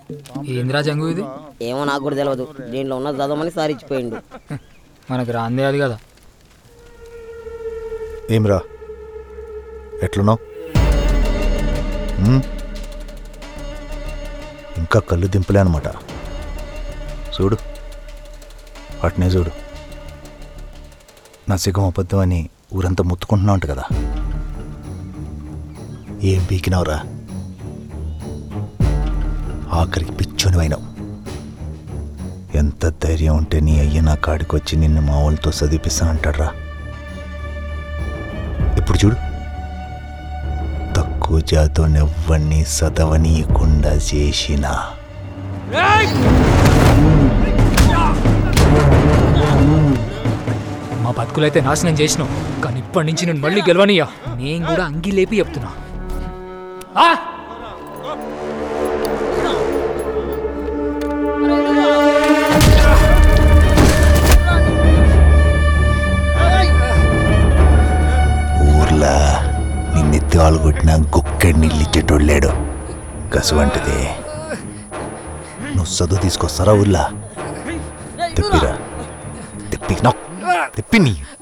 ఏందిరా జంగు ఇది ఏమో నాకు కూడా తెలియదు దీంట్లో ఉన్న చదవమని సార్ ఇచ్చిపోయిండు మనకు రాందే అది కదా ఏమిరా ఎట్లున్నావు ఇంకా కళ్ళు దింపలే అనమాట చూడు వాటినే చూడు నా సిగం అబద్ధం అని ఊరంతా ముత్తుకుంటున్నావు కదా ఏం పీకినావురా ఆఖరికి పిచ్చోని అయినావు ఎంత ధైర్యం ఉంటే నీ అయ్య నా కాడికి వచ్చి నిన్ను మా వాళ్ళతో చదివిపిస్తా అంటాడ్రా ఇప్పుడు చూడు తక్కువ జాతోనెవ్వన్ని చదవనీయకుండా చేసిన మా బతుకులైతే నాశనం చేసినావు కానీ ఇప్పటి నుంచి నేను మళ్ళీ గెలవనియా నేను కూడా అంగి లేపి చెప్తున్నా ఆ! ఊర్లా నిన్నెత్తి వాళ్ళు కొట్టిన గుక్కడి నీళ్ళు ఇచ్చేటోడు లేడు కసువంటిది నువ్వు చదువు తీసుకొస్తారా ఊర్లా తెప్పిరా తెప్పి నా తెప్పి నీ